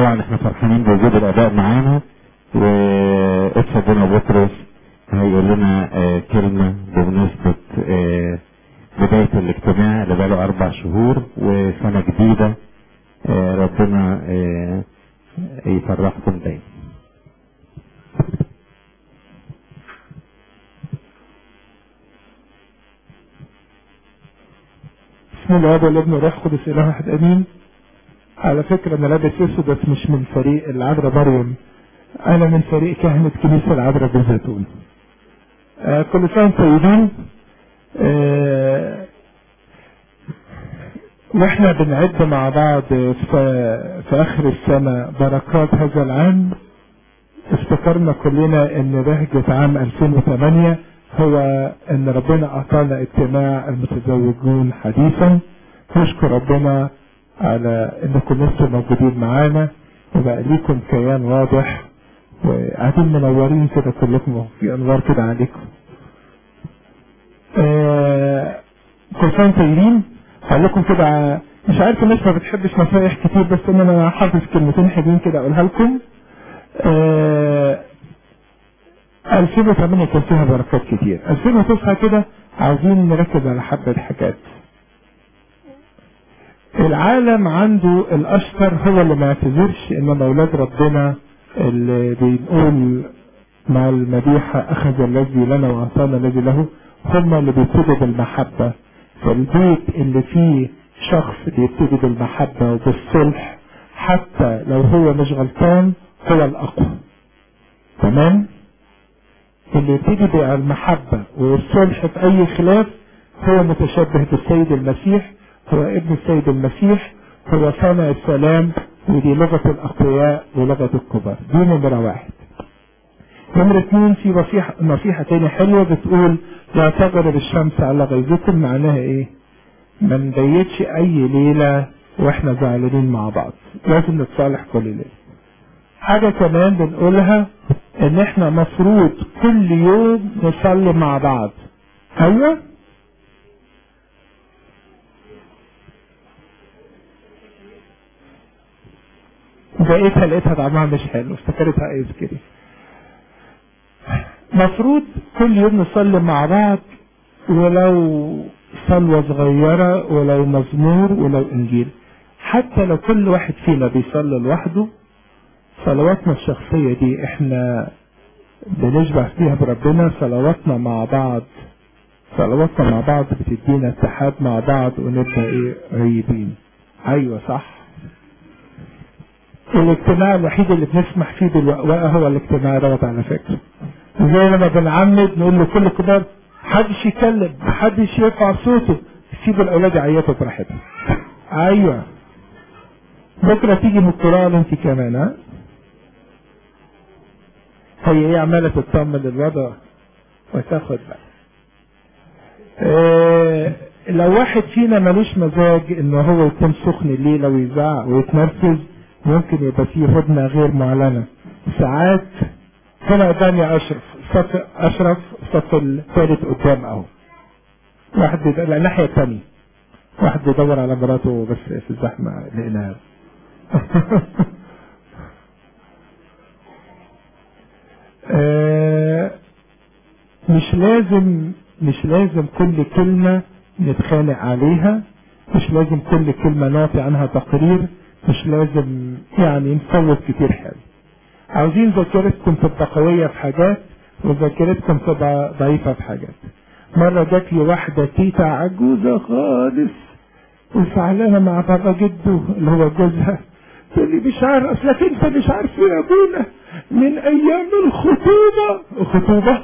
طبعا احنا فرحانين بوجود الاباء معانا واتفضلنا بطرس هيقول لنا آه كلمة بمناسبة آه بداية الاجتماع اللي بقاله أربع شهور وسنة جديدة آه ربنا آه يفرحكم دايما بسم الله والابن والروح القدس اله واحد امين على فكره انا لابس اسود بس مش من فريق العذراء مريم انا من فريق كهنه كنيسه العذراء بالزيتون آه كل سنه وانتم طيبين آه واحنا بنعد مع بعض في, في اخر السنه بركات هذا العام افتكرنا كلنا ان بهجه عام 2008 هو ان ربنا اعطانا اجتماع المتزوجون حديثا نشكر ربنا على انكم لسه موجودين معانا وبقى ليكم كيان واضح وقاعدين منورين كده كلكم في انوار كده عليكم. آه كل سنه طيبين هقول لكم كده مش عارف الناس ما بتحبش نصايح كتير بس ان انا حافظ كلمتين حلوين كده اقولها لكم. آه 2008 كان فيها بركات كتير 2009 كده عايزين نركز على حبة حاجات العالم عنده الاشطر هو اللي ما يعتذرش انما اولاد ربنا اللي بنقول مع المديحة اخذ الذي لنا واعطانا الذي له هم اللي بيبتدوا بالمحبة فالبيت اللي فيه شخص بيبتدي بالمحبة وبالصلح حتى لو هو مش غلطان هو الاقوى تمام اللي يبتدي بالمحبة والصلح في أي خلاف هو متشبه بالسيد المسيح هو ابن السيد المسيح هو صانع السلام ودي لغة الأقوياء ولغة الكبار دي نمرة واحد نمرة اثنين في نصيحة نصيحة تانية حلوة بتقول لا تغرب الشمس على غيظكم معناها ايه؟ ما نبيتش أي ليلة واحنا زعلانين مع بعض لازم نتصالح كل ليلة حاجة كمان بنقولها ان احنا مفروض كل يوم نصلي مع بعض ايوه لقيتها لقيتها طعمها مش حلو افتكرتها ايس كده مفروض كل يوم نصلي مع بعض ولو صلوة صغيرة ولو مزمور ولو انجيل حتى لو كل واحد فينا بيصلي لوحده صلواتنا الشخصية دي احنا بنشبع فيها بربنا صلواتنا مع بعض صلواتنا مع بعض بتدينا اتحاد مع بعض ونبقى ايه قريبين ايوه صح الاجتماع الوحيد اللي بنسمح فيه بالوقوقة هو الاجتماع دوت على فكرة زي لما بنعمد نقول لكل كبار محدش يتكلم محدش يرفع صوته سيب الاولاد يعيطوا براحتهم ايوه بكره تيجي من القران انت كمان ها هي ايه عماله تطمن الوضع وتاخد بقى إيه لو واحد فينا ملوش مزاج ان هو يكون سخن الليله ويزعق ويتنرفز ممكن يبقى فيه هدنه غير معلنه ساعات هنا قدامي اشرف صف اشرف الصف الثالث قدام اهو واحد بيدور الناحيه الثانيه واحد بيدور على مراته بس في الزحمه لقيناها آه مش لازم مش لازم كل كلمة نتخانق عليها مش لازم كل كلمة نعطي عنها تقرير مش لازم يعني نفوت كتير حلو عاوزين ذاكرتكم تبقى قوية في حاجات وذاكرتكم تبقى ضعيفة في حاجات مرة جات لي واحدة تيتا عجوزة خالص وزعلانة مع بابا جده اللي هو جوزها تقول لي مش عارف اصلك انت مش عارف يا ابونا من ايام الخطوبة الخطوبة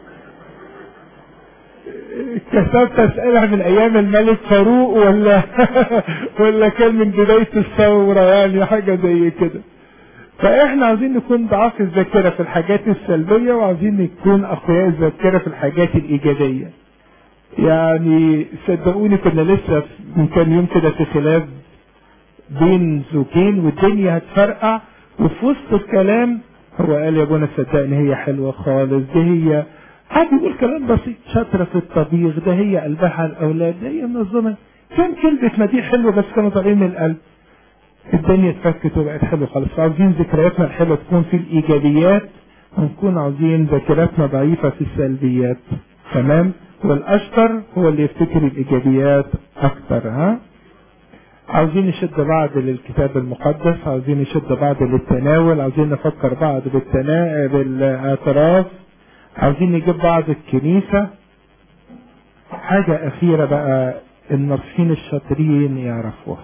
كتبت اسئلة من ايام الملك فاروق ولا ولا كان من بداية الثورة يعني حاجة زي كده فاحنا عايزين نكون ضعاف الذاكرة في الحاجات السلبية وعايزين نكون اقوياء الذاكرة في الحاجات الايجابية يعني صدقوني كنا لسه من كام يوم كده في خلاف بين زوجين والدنيا هتفرقع وفي وسط الكلام هو قال يا ابونا صدقني هي حلوه خالص دي هي قعد يقول كلام بسيط شاطره في الطبيخ ده هي قلبها على الاولاد ده هي منظمه كان كلمه مديح حلوه بس كانوا طالعين من القلب الدنيا اتفكت وبقت حلوه خالص فعاوزين ذكرياتنا الحلوه تكون في الايجابيات ونكون عاوزين ذاكرتنا ضعيفه في السلبيات تمام والاشطر هو اللي يفتكر الايجابيات اكتر ها عاوزين نشد بعض للكتاب المقدس عاوزين نشد بعض للتناول عاوزين نفكر بعض بالتنا... بالاعتراف عاوزين نجيب بعض الكنيسة حاجة أخيرة بقى الناصحين الشاطرين يعرفوها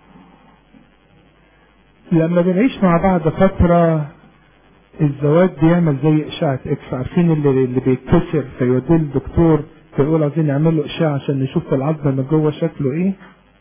لما بنعيش مع بعض فترة الزواج بيعمل زي إشاعة إكس عارفين اللي, اللي بيتكسر فيوديه الدكتور فيقول عايزين نعمل له إشاعة عشان نشوف العظم من جوه شكله إيه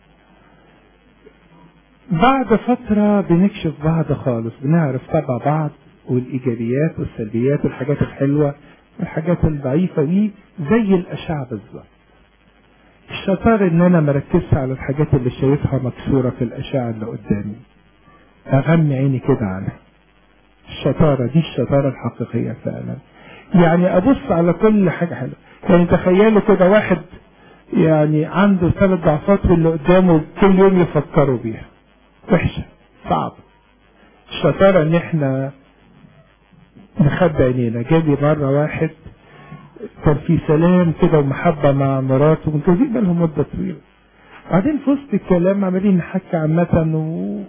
بعد فترة بنكشف بعض خالص بنعرف طبع بعض والإيجابيات والسلبيات والحاجات الحلوة والحاجات الضعيفة دي زي الأشعة بالظبط الشطارة إن أنا مركزش على الحاجات اللي شايفها مكسورة في الأشعة اللي قدامي أغمي عيني كده عنها الشطارة دي الشطارة الحقيقية فعلا يعني أبص على كل حاجة حلوة يعني تخيلوا كده واحد يعني عنده ثلاث ضعفات واللي قدامه كل يوم يفكروا بيها وحشة صعب الشطارة ان احنا نخبي عينينا جالي مرة واحد كان في سلام كده ومحبة مع مراته متجوزين بقالهم مدة طويلة بعدين في وسط الكلام عمالين نحكي عامة و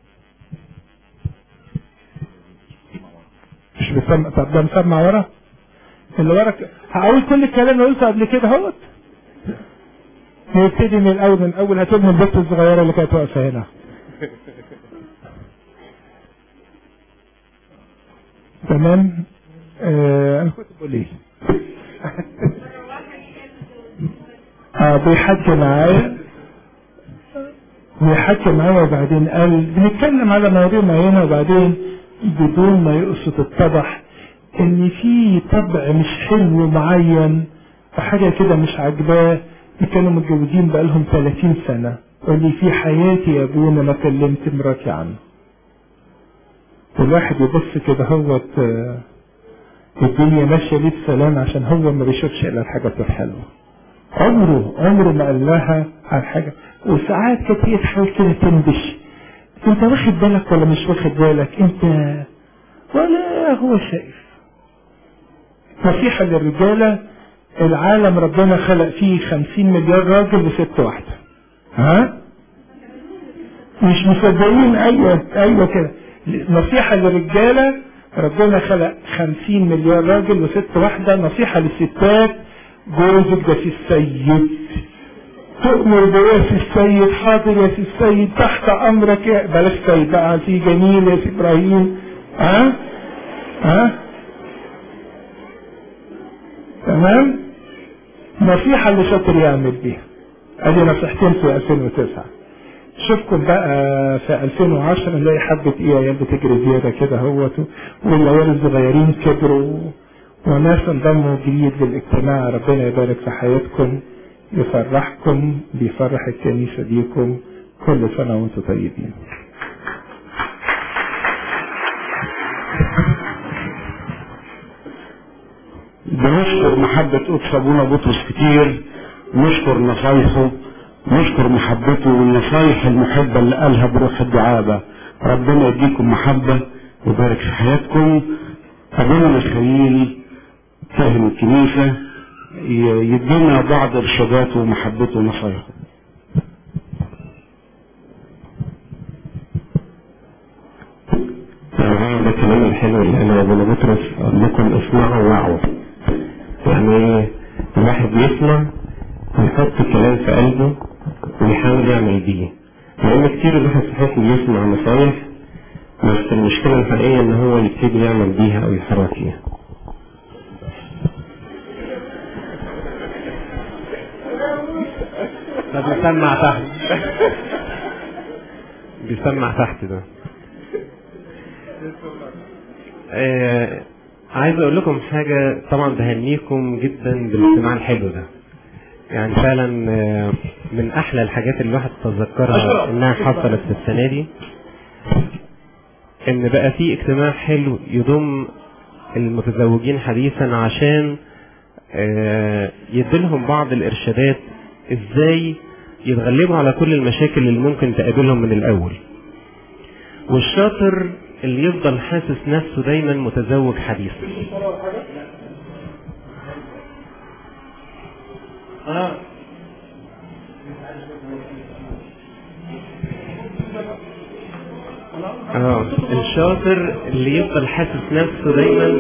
مش بسمع طب ده مسمع ورا اللي ورا ك- هقول كل الكلام اللي قلته قبل كده اهوت نبتدي من الاول من الاول هتقول البنت الصغيره اللي كانت واقفه هنا تمام آه انا كنت بقول ايه اه بيحكي معايا بيحكي معايا وبعدين قال بنتكلم على مواضيع معينه وبعدين بدون ما يقصد اتضح ان في طبع مش حلو معين وحاجه كده مش عاجباه كانوا متجوزين بقالهم 30 سنه قال لي في حياتي يا ابونا ما كلمت مراتي عنه والواحد يبص كده هوت آه، الدنيا ماشيه ليه بسلام عشان هو ما بيشوفش الا الحاجات الحلوه عمره عمره ما قال لها عن حاجه وساعات كانت هي تحاول كده تنبش انت واخد بالك ولا مش واخد بالك انت ولا هو شايف نصيحة للرجالة العالم ربنا خلق فيه خمسين مليار راجل وست واحدة ها مش مصدقين ايوه ايوه كده نصيحة للرجالة ربنا خلق خمسين مليار راجل وست واحدة نصيحة للستات جوزك ده في السيد تؤمر بيه في السيد حاضر يا سي السيد تحت امرك يا بلاش سيد بقى في جميل يا سي ابراهيم ها ها تمام نصيحة اللي شاطر يعمل بيها ادي نصيحتين في 2009 شوفكم بقى في 2010 نلاقي حبة ايه عيال بتجري زيادة كده اهوت والعيال الصغيرين كبروا وناس انضموا جديد للاجتماع ربنا يبارك في حياتكم يفرحكم بيفرح الكنيسة بيكم كل سنة وانتم طيبين بنشكر محبة قدس أبونا بطرس كتير نشكر نصايحه نشكر محبته والنصايح المحبة اللي قالها بروح الدعابة ربنا يديكم محبة ويبارك في حياتكم أبونا ميخائيل فاهم الكنيسة ي- يدينا بعض إرشاداته ومحبته ونصايحه طبعا ده الكلام الحلو اللي قاله ابونا بطرس قال لكم اسمعوا وعوا يعني ايه الواحد يسمع ويحط الكلام في قلبه ويحاول يعمل بيه لان كتير الواحد صحيح بيسمع نصايح بس المشكلة الحقيقية ان هو يبتدي يعمل بيها او يحرك فيها طب نسمع تحت بيسمع تحت ده آه عايز اقول لكم حاجة طبعا بهنيكم جدا بالاجتماع الحلو ده يعني فعلا آه، من احلى الحاجات اللي الواحد تذكرها انها حصلت في السنة دي ان بقى في اجتماع حلو يضم المتزوجين حديثا عشان آه، يديلهم بعض الارشادات ازاي يتغلبوا على كل المشاكل اللي ممكن تقابلهم من الاول والشاطر اللي يفضل حاسس نفسه دايما متزوج حديث اه الشاطر اللي يفضل حاسس نفسه دايما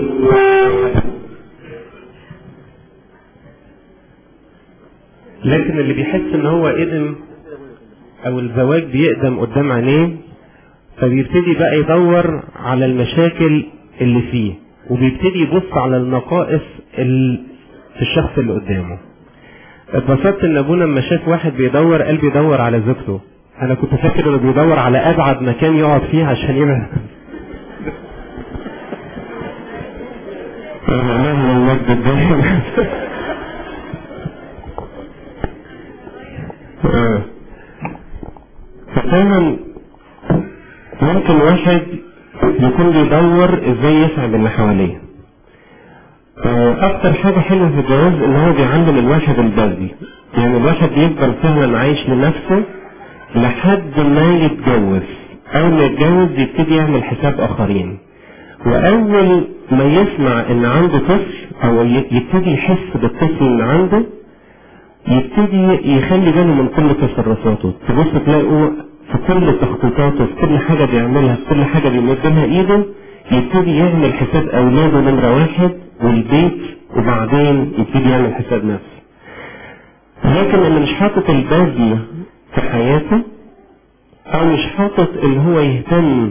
لكن اللي بيحس ان هو قدم او الزواج بيقدم قدام عينيه فبيبتدي بقى يدور على المشاكل اللي فيه وبيبتدي يبص على النقائص ال- في الشخص اللي قدامه اتبسطت ان ابونا لما شاف واحد بيدور قال بيدور على زوجته انا كنت فاكر انه بيدور على ابعد مكان يقعد فيه عشان يبعد مهما المجد الدائم آه. ففعلا ممكن واحد يكون بيدور ازاي يسعد اللي حواليه آه، اكتر حاجة حلوة في الجواز ان هو بيعلم الواحد البذل يعني الواحد بيفضل فعلا عايش لنفسه لحد ما يتجوز اول ما يتجوز يبتدي يعمل حساب اخرين واول ما يسمع ان عنده طفل او ي- يبتدي يحس بالطفل اللي عنده يبتدي يخلي باله من كل تصرفاته تبص تلاقوا في كل تخطيطاته في كل حاجة بيعملها في كل حاجة بيمد لها ايده يبتدي يعمل حساب اولاده نمرة واحد والبيت وبعدين يبتدي يعمل حساب نفسه لكن اللي مش حاطط البذل في حياته او مش حاطط ان هو يهتم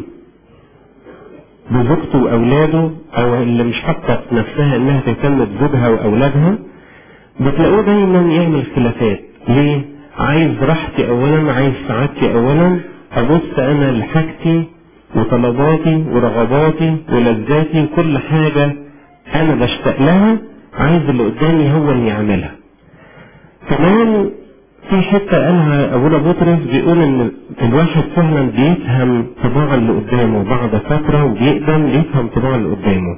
بزوجته واولاده او اللي مش حاطه في نفسها انها تهتم بزوجها واولادها بتلاقوه دايما يعمل خلافات ليه عايز راحتي اولا عايز سعادتي اولا ابص انا لحاجتي وطلباتي ورغباتي ولذاتي وكل حاجة انا بشتاق لها عايز اللي قدامي هو اللي يعملها كمان في حتة قالها أبونا بطرس بيقول إن الواحد فعلا بيفهم طباع اللي قدامه بعد فترة وبيقدم يفهم طباع اللي قدامه.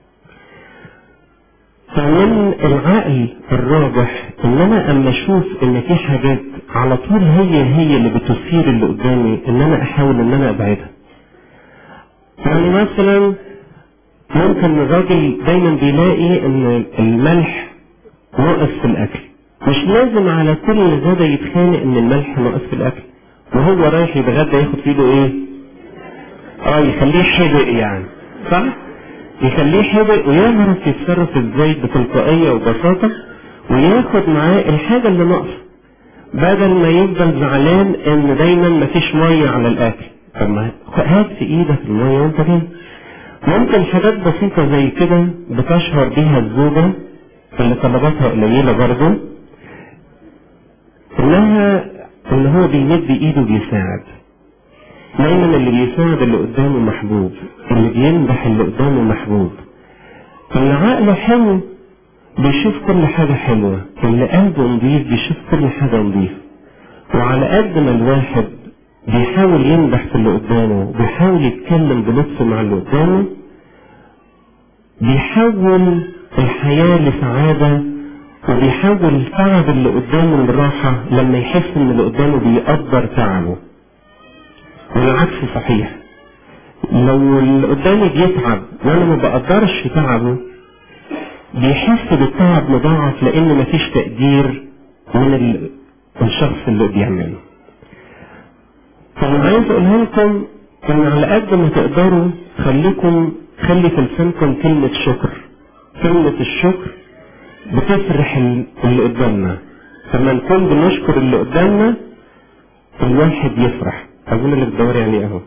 فمن العقل الراجح إن أنا أما أشوف إن في حاجات على طول هي هي اللي بتثير اللي قدامي إن أنا أحاول إن أنا أبعدها. يعني مثلا ممكن الراجل دايما بيلاقي إن الملح ناقص في الأكل. مش لازم على كل غدا يتخانق ان الملح ناقص في الاكل وهو رايح يتغدى ياخد في ايده ايه اه يخليه حدق يعني صح يخليه حدق ويعرف يتصرف ازاي بتلقائية وبساطة وياخد معاه الحاجة اللي ناقصة بدل ما يفضل زعلان ان دايما مفيش مية على الاكل طب ما هات في ايدك المية وانت جاي ممكن حاجات بسيطة زي كده بتشعر بيها الزوجة اللي طلباتها قليلة برضه انها ان هو بيمد ايده بيساعد دايما اللي بيساعد اللي قدامه محبوب اللي بيمدح اللي قدامه محبوب اللي عقله حلو بيشوف كل حاجة حلوة اللي قلبه نضيف بيشوف كل حاجة نضيف وعلى قد ما الواحد بيحاول يمدح في اللي قدامه بيحاول يتكلم بلطف مع اللي قدامه بيحول الحياة لسعادة وبيحول تعب اللي قدامه لراحة لما يحس ان اللي قدامه بيقدر تعبه والعكس صحيح لو اللي قدامي بيتعب وانا ما بقدرش تعبه بيحس بالتعب مضاعف لان مفيش تقدير من ال- الشخص اللي بيعمله فانا عايز اقولها لكم ان على قد ما تقدروا خليكم خلي في لسانكم كلمة شكر كلمة الشكر بتفرح ال- اللي قدامنا لما نكون بنشكر اللي قدامنا الواحد يفرح اظن اللي بتدوري عليه اهو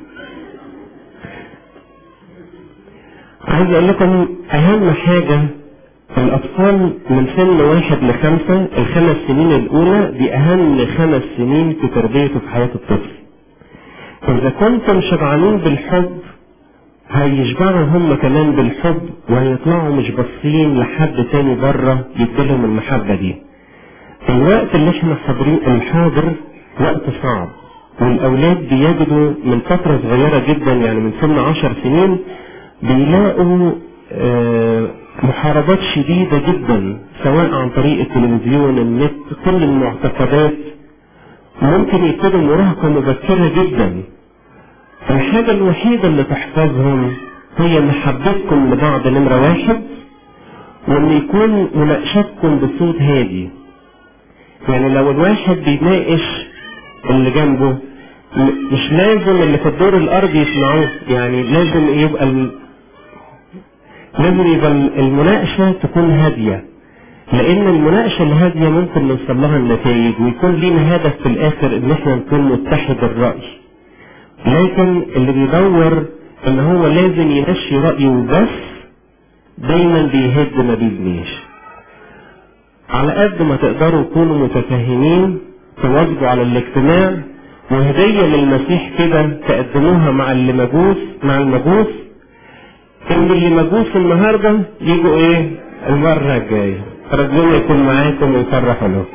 عايز اقول لكم اهم حاجة الاطفال من سن واحد لخمسة الخمس سنين الاولى دي اهم خمس سنين في تربية وفي حياة الطفل اذا كنتم شبعانين بالحب هيشبعوا هم كمان بالحب وهيطلعوا مش باصين لحد تاني بره يديلهم المحبة دي الوقت اللي احنا حاضرين الحاضر وقت صعب والاولاد بيجدوا من فترة صغيرة جدا يعني من سن عشر سنين بيلاقوا آه، محاربات شديدة جدا سواء عن طريق التلفزيون النت كل المعتقدات ممكن يبتدوا مراهقة مبكرة جدا الحاجة الوحيدة اللي تحفظهم هي محبتكم لبعض نمرة واحد وان يكون مناقشتكم بصوت هادي يعني لو الواحد بيناقش اللي جنبه م- مش لازم اللي في الدور الارضي يسمعوه يعني لازم يبقى ال... لازم يبقى ال- المناقشة تكون هادية لان المناقشة الهادية ممكن نوصل لها النتائج ويكون لينا هدف في الاخر ان احنا نكون متحد الرأي لكن اللي بيدور ان هو لازم يمشي رأيه بس دايما بيهد ما بيبنيش على قد ما تقدروا تكونوا متفاهمين تواظبوا على الاجتماع وهدية للمسيح كده تقدموها مع اللي مجوس مع المجوس ان اللي مجوس النهارده يجوا ايه المرة الجاية ربنا يكون معاكم ويفرحوا له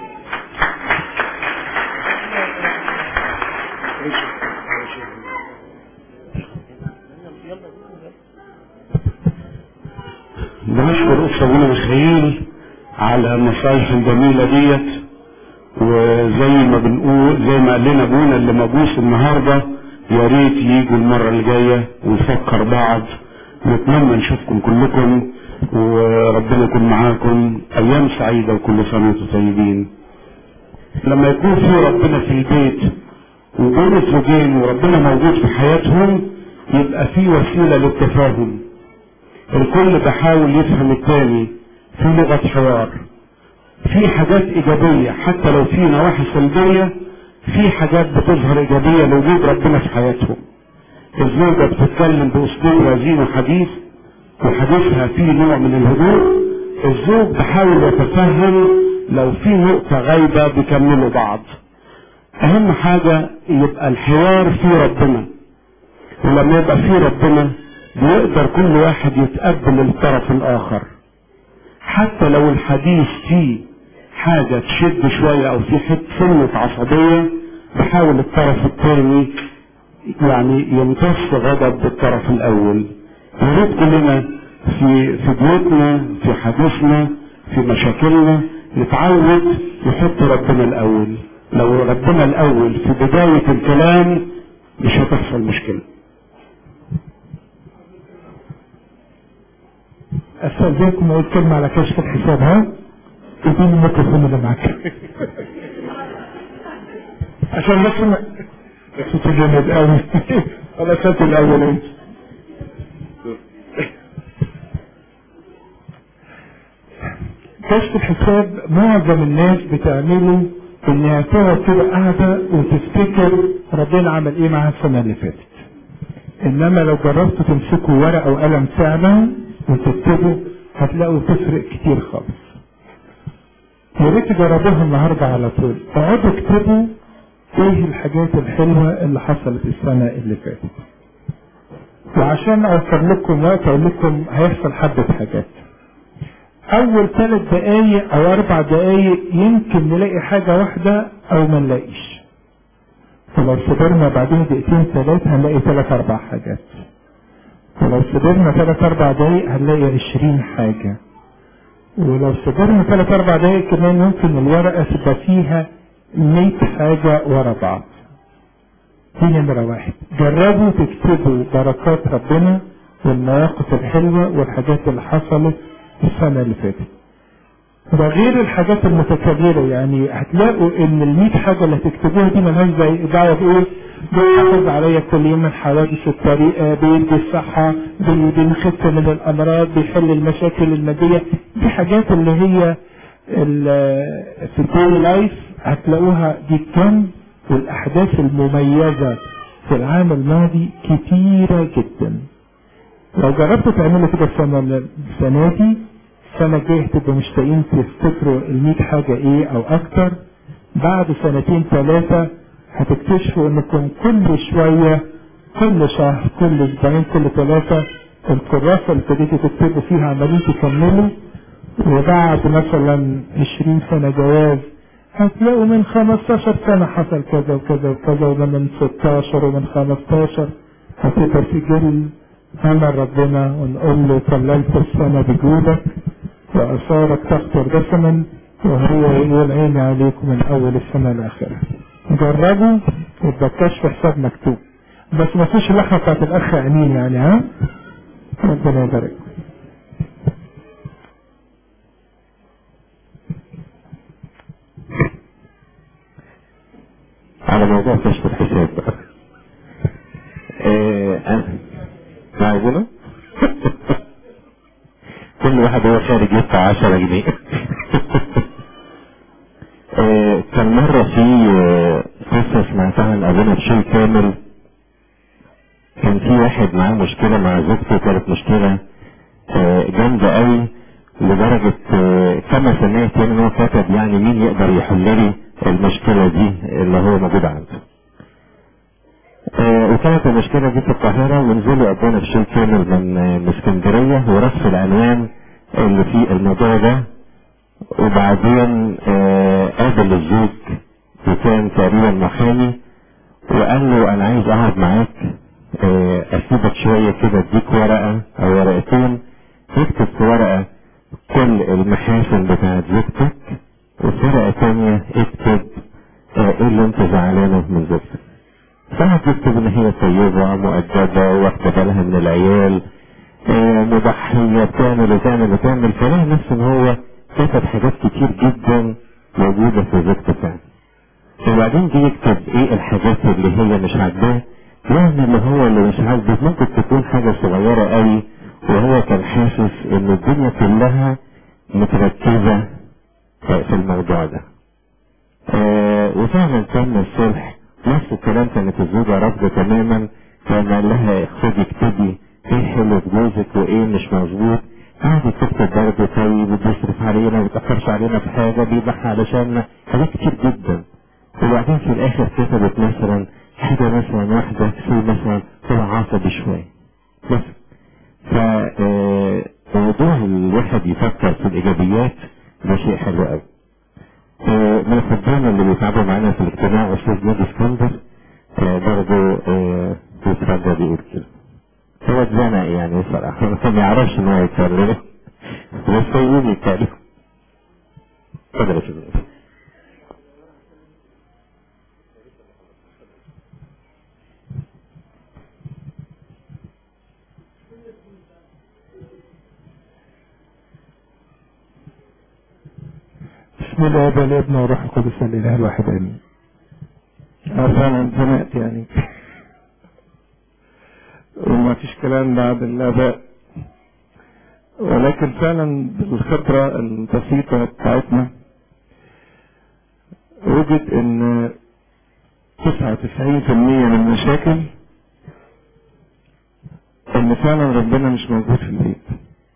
بنشكر أخت أبونا ميخائيل على النصايح الجميلة ديت وزي ما بنقول زي ما قال لنا ابونا اللي مبوس النهارده يا ريت يجوا المرة الجاية ونفكر بعض نتمنى نشوفكم كلكم وربنا يكون معاكم أيام سعيدة وكل سنة وانتم طيبين لما يكون في ربنا في البيت وجود زوجين وربنا موجود في حياتهم يبقى في وسيلة للتفاهم الكل بحاول يفهم التاني في لغة حوار في حاجات إيجابية حتى لو في نواحي سلبية في حاجات بتظهر إيجابية لوجود ربنا في حياتهم الزوجة بتتكلم بأسلوب رزين وحديث وحديثها فيه نوع من الهدوء الزوج بحاول يتفهم لو في نقطة غايبة بيكملوا بعض أهم حاجة يبقى الحوار فيه ربنا ولما يبقى فيه ربنا بيقدر كل واحد يتقبل الطرف الآخر حتى لو الحديث فيه حاجة تشد شوية أو في حت سنة عصبية بحاول الطرف الثاني يعني يمتص غضب بالطرف الأول يا ريت كلنا في في بيوتنا في حديثنا في مشاكلنا نتعود نحط ربنا الأول لو ربنا الأول في بداية الكلام مش هتحصل مشكلة استاذنكم اقول كلمه على كشف الحساب ها اديني الميكروفون اللي معاك عشان بس ما صوت جامد قوي انا صوت الاول انت كشف الحساب معظم الناس بتعمله انها تقعد كده قاعده وتفتكر ربنا عمل ايه معاها السنه اللي فاتت انما لو جربتوا تمسكوا ورقه وقلم فعلا وتكتبوا هتلاقوا تفرق كتير خالص يا ريت تجربوها النهارده على طول اقعدوا اكتبوا ايه الحاجات الحلوه اللي حصلت السنه اللي فاتت وعشان اوفر لكم وقت اقول لكم هيحصل حبه حاجات اول ثلاث دقايق او اربع دقايق يمكن نلاقي حاجه واحده او ما نلاقيش ولو صبرنا بعدين دقيقتين ثلاثه هنلاقي ثلاث اربع حاجات ولو صبرنا ثلاث اربع دقايق هنلاقي عشرين حاجة ولو صبرنا ثلاث اربع دقايق كمان ممكن الورقة تبقى فيها مية حاجة ورا بعض دي نمرة واحد جربوا تكتبوا بركات ربنا والمواقف الحلوة والحاجات اللي حصلت السنة اللي فاتت ده غير الحاجات المتكررة يعني هتلاقوا ان المية حاجة اللي هتكتبوها دي ملهاش زي دعوة بايه بيحافظ عليا كل يوم من حوادث الطريق بيدي الصحة بي- بنخف من الأمراض بيحل المشاكل المادية دي حاجات اللي هي ال- في الديلي لايف هتلاقوها دي كم والأحداث المميزة في العام الماضي كتيرة جدا لو جربتوا تعملوا كده السنة السنة دي السنة الجاية هتبقوا مشتاقين تفتكروا المية حاجة ايه او اكتر بعد سنتين ثلاثة هتكتشفوا انكم كل شوية كل شهر كل اسبوعين كل ثلاثة الكراسة اللي ابتديتوا تكتبوا فيها عمالين تكملوا وبعد مثلا 20 سنة جواز هتلاقوا من 15 سنة حصل كذا وكذا وكذا ومن 16 ومن 15 هتبقى في جل أمر ربنا ونقول له طللت السنة بجودك وأثارك تخطر دسما وهو يقول عيني عليكم من أول السنة لآخرها جربوا يبقى الكشف حساب مكتوب بس ما فيش اللحمه بتاعت الاخ امين يعني ها ربنا يبارك على موضوع كشف الحساب بقى آه، أنا- عايزينه كل واحد هو خارج يدفع 10 جنيه آه، كان مرة في آه، قصة سمعتها عن أبونا بشير كامل كان في واحد معاه مشكلة مع زوجته كانت مشكلة آه، جامدة قوي لدرجة آه، كما سمعت يعني إن هو كتب يعني مين يقدر يحل لي المشكلة دي اللي هو موجود عنده. آه، وكانت المشكلة دي في القاهرة ونزلوا أبونا بشير كامل من آه، من اسكندرية ورص العنوان اللي فيه الموضوع ده وبعدين آه، قابل الزوج وكان تقريبا محامي وقال له انا عايز اقعد معاك آه، اسيبك شويه كده اديك ورقه او ورقتين تكتب في ورقه كل المحاسن بتاعت زوجتك وفي ورقه تانية اكتب آه، ايه اللي انت زعلانه من زوجتك فقعد يكتب ان هي طيبه مؤدبه واخده بالها من العيال آه، مضحيه بتعمل وتعمل وتعمل فلاقي نفسه ان هو كتب حاجات كتير جدا موجوده في زوجته فعلا وبعدين جه يكتب ايه الحاجات اللي هي مش عاجباه يعني اللي هو اللي مش عاجبه ممكن تكون حاجة صغيرة قوي وهو كان حاسس ان الدنيا كلها متركزة في الموضوع ده آه وفعلا تم الصلح نفس الكلام كانت الزوجة رافضة تماما كان قال لها خدي اكتبي ايه حلو في جوزك وايه مش مظبوط قعدت تكتب برضه طيب وبيصرف علينا ما بيتأخرش علينا في حاجة بيضحي علشان حاجات كتير جدا وبعدين في الاخر كتبت مثلا حاجة مثلا واحدة في مثلا طلع عصبي شوية بس ف آه، موضوع الواحد يفكر في الايجابيات ده شيء حلو قوي آه، من الخدام اللي بيتعبوا معانا في الاجتماع استاذ نادي اسكندر آه، برضه آه، بيتفضل يقول كده هو اتزنق يعني بصراحة هو ما يعرفش ان هو يتكلم بس هو يقول يتكلم اتفضل يا استاذ نادي. بسم الله والابن والابن والروح القدس الاله الواحد امين أنا فعلا زنقت يعني وما فيش كلام بعد الاباء ولكن فعلا بالخبرة البسيطة بتاعتنا وجد ان 99% من المشاكل ان فعلا ربنا مش موجود في البيت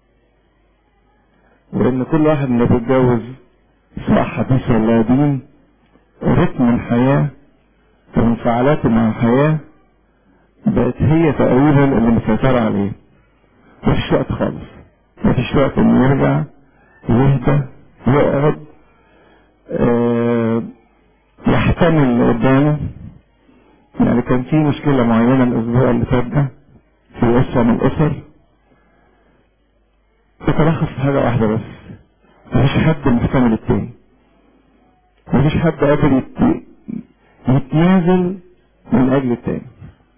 وان كل واحد اللي بيتجوز سواء حديث ولا قديم رتم الحياة وانفعالاته مع الحياة بقت هي تقريبا اللي مسيطرة عليه مفيش وقت خالص مفيش وقت انه يرجع يهدى يقعد آه، يحتمل اللي قدامه يعني كان في مشكلة معينة الأسبوع اللي فات ده في أسرة من الأسر تتلخص في حاجة واحدة بس مفيش حد محتمل التاني مفيش حد قادر يت- يتنازل من أجل التاني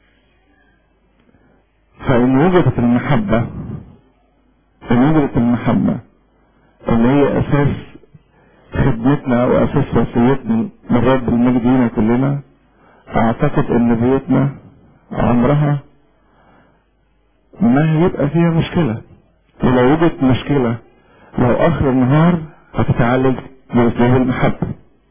فإن وجدت المحبة إن وجدت المحبة اللي هي أساس خدمتنا أو أساس وصيتنا من رب المجد لينا كلنا أعتقد إن بيوتنا عمرها ما هيبقى فيها مشكلة ولو وجدت مشكلة لو آخر النهار هتتعالج بأسلوب المحبة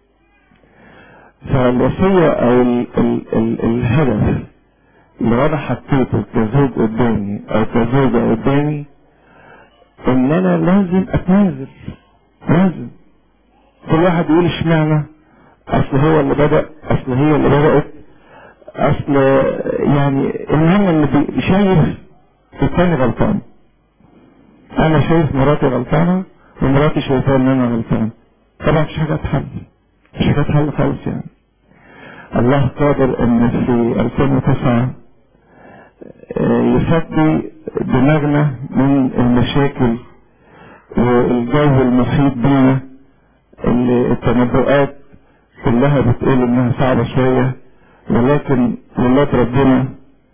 فالوصية أو ال ال ال الهدف اللي أنا حطيته كزوج قدامي أو كزوجة قدامي إن أنا لازم أتنازل لازم كل واحد يقول اشمعنى أصل هو اللي بدأ أصل هي اللي بدأت أصل يعني المهم اللي بي- شايف التاني غلطان انا شايف مراتي غلطانه ومراتي شايفاه ان انا غلطان طبعا مش حاجه تحل مش حاجه تحل خالص يعني الله قادر ان في 2009 آه، يفضي دماغنا من المشاكل والجو المحيط بينا اللي التنبؤات كلها بتقول انها صعبه شويه ولكن ولاد ربنا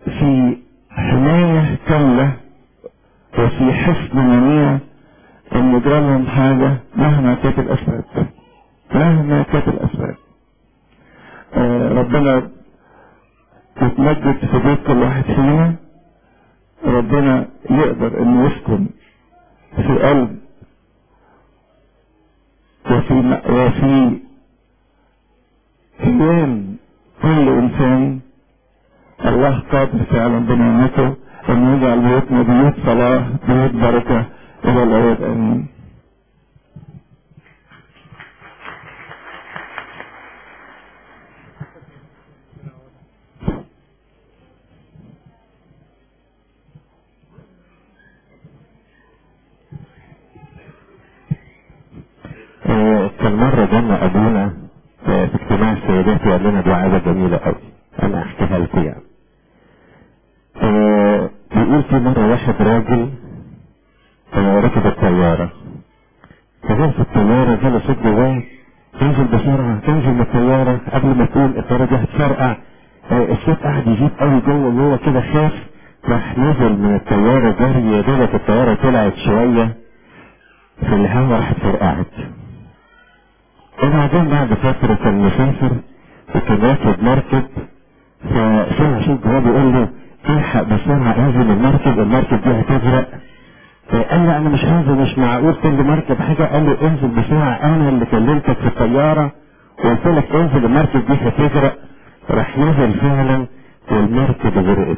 في حماية كاملة وفي حسن منيع ان يجرالهم حاجة مهما كانت الاسباب مهما كانت الاسباب آه ربنا يتمجد في بيت كل واحد فينا ربنا يقدر انه يسكن في قلب وفي وفي كيان كل انسان الله قادر فعلا بنعمته ان يجعل بيوتنا بيوت صلاة بيوت بركة الى الابد امين آه، كان مرة جانا أبونا آه، في اجتماع السيدات وقال لنا دعابة جميلة أوي أنا أحكيها لكم يعني آه، بيقول في مرة واحد راجل آه، ركب الطيارة فجاء في الطيارة جاله صوت جواه تنزل بسرعة تنزل من الطيارة قبل ما تقول الطيارة دي هتفرقع آه، الصوت قاعد يزيد قوي جوه وهو كده خاف راح نزل من الطيارة جري يا دوبك الطيارة طلعت شوية في الهوا راحت فرقعت وبعدين بعد فترة كان مسافر وكان راكب مركب فسمع صوت جواه بيقول له الحق بسرعة انزل المركب المركب دي هتغرق فقال له انا مش هنزل مش معقول كل مركب حاجة قال له انزل بسرعة انا اللي كلمتك في الطيارة وقلت لك انزل المركب دي هتغرق راح نزل فعلا والمركب غرقت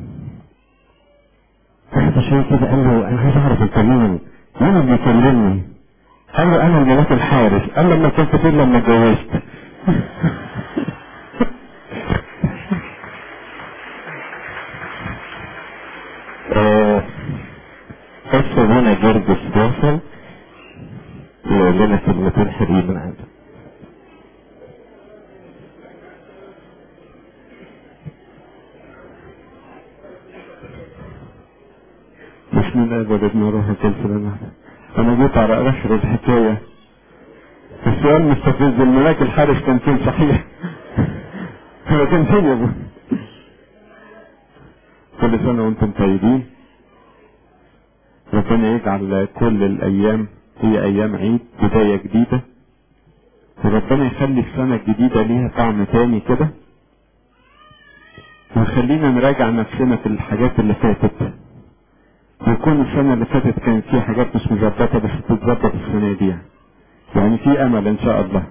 واحد شوية كده قال له انا عايز اعرف انت مين مين اللي بيكلمني قال له انا الملاك الحارس قال له لما كنت فين لما اتجوزت آه، بس هنا جرجس واصل يقول لنا كلمتين حلوين من عنده بسم الله والابن والروح القدس لنا انا جيت على اخر الحكاية السؤال مستفز الملاك الحارس كان فين صحيح هو كان فين كل سنة وانتم طيبين ربنا يجعل كل الايام هي ايام عيد بداية جديدة وربنا يخلي السنة الجديدة ليها طعم تاني كده ويخلينا نراجع نفسنا في الحاجات اللي فاتت ويكون السنة اللي فاتت كانت فيها حاجات مش مظبطة بس تتظبط السنة دي يعني. يعني في أمل إن شاء الله.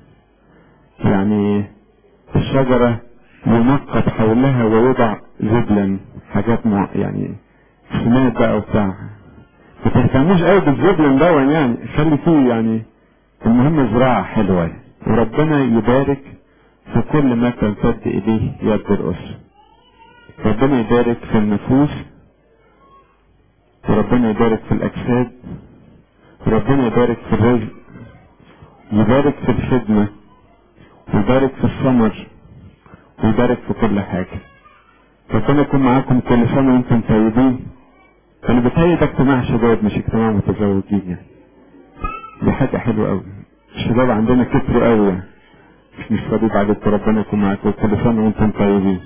يعني الشجرة ينقط حولها ويوضع زبلا حاجات مع يعني سماد بقى وبتاع. ما تهتموش قوي بالزبلن ده يعني خلي فيه يعني المهم زراعة حلوة وربنا يبارك في كل ما تمتد إليه يد الأسرة. ربنا يبارك في النفوس وربنا يبارك في الأجساد وربنا يبارك في الرزق يبارك في الخدمة ويبارك في الثمر ويبارك في كل حاجة ربنا يكون معاكم كل سنة وانتم طيبين انا بتهيأ ده اجتماع شباب مش اجتماع متزوجين يعني دي حاجة حلوة قوي الشباب عندنا كتروا قوي يعني مش مش فاضي عليكم ربنا يكون معاكم كل سنة وانتم طيبين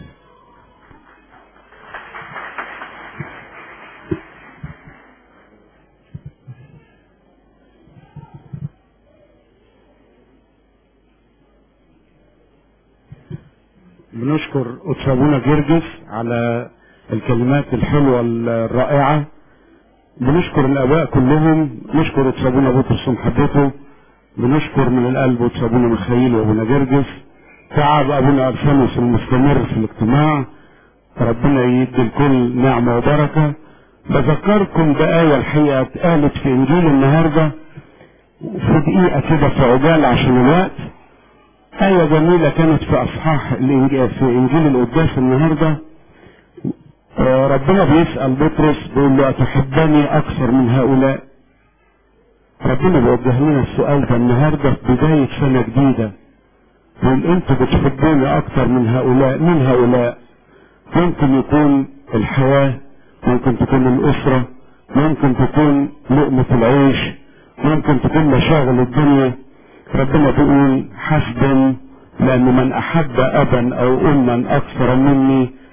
بنشكر قدس ابونا جرجس على الكلمات الحلوه الرائعه بنشكر الاباء كلهم نشكر قدس ابونا بطرس ومحبته بنشكر من القلب قدس ابونا ميخائيل وابونا جرجس تعب ابونا ارسانوس المستمر في الاجتماع ربنا يدي الكل نعمه وبركه بذكركم بآية الحقيقة اتقالت في إنجيل النهاردة في دقيقة كده في عجالة عشان الوقت آية جميلة كانت في أصحاح الإنجيل في إنجيل القداس النهاردة آه، ربنا بيسأل بطرس بيقول له أتحبني أكثر من هؤلاء ربنا بيوجه لنا السؤال ده النهاردة في بداية سنة جديدة بيقول أنتوا بتحبوني أكثر من هؤلاء من هؤلاء ممكن يكون الحياة ممكن تكون الأسرة ممكن تكون لقمة العيش ممكن تكون مشاغل الدنيا ربنا بيقول حسبا لأن من أحب أبا أو أما أكثر مني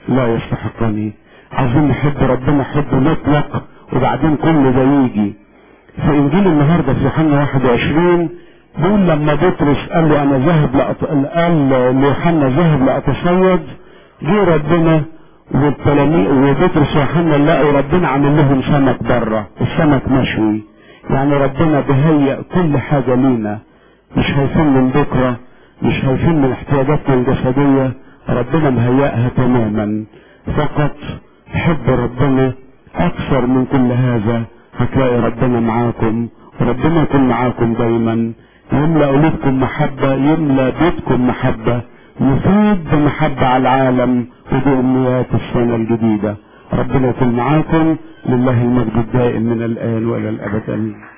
لا يستحقني عايزين نحب ربنا حب مطلق وبعدين كل ده يجي في انجيل النهارده في يوحنا 21 بيقول لما بطرس قال له انا ذاهب لأط... قال ليوحنا ذاهب لاتصيد جه ربنا والتلاميذ وبطرس ويوحنا لقوا ربنا عامل لهم سمك بره السمك مشوي يعني ربنا بيهيئ كل حاجه لينا مش خايفين من بكره مش خايفين من احتياجاتنا الجسديه ربنا مهيئها تماما فقط حب ربنا اكثر من كل هذا هتلاقي ربنا معاكم وربنا يكون معاكم دايما يملأ قلوبكم محبة يملأ بيتكم محبة يفيد بمحبة على العالم وبأمنيات السنة الجديدة ربنا يكون معاكم لله المجد الدائم من الآن وإلى الأبد آمين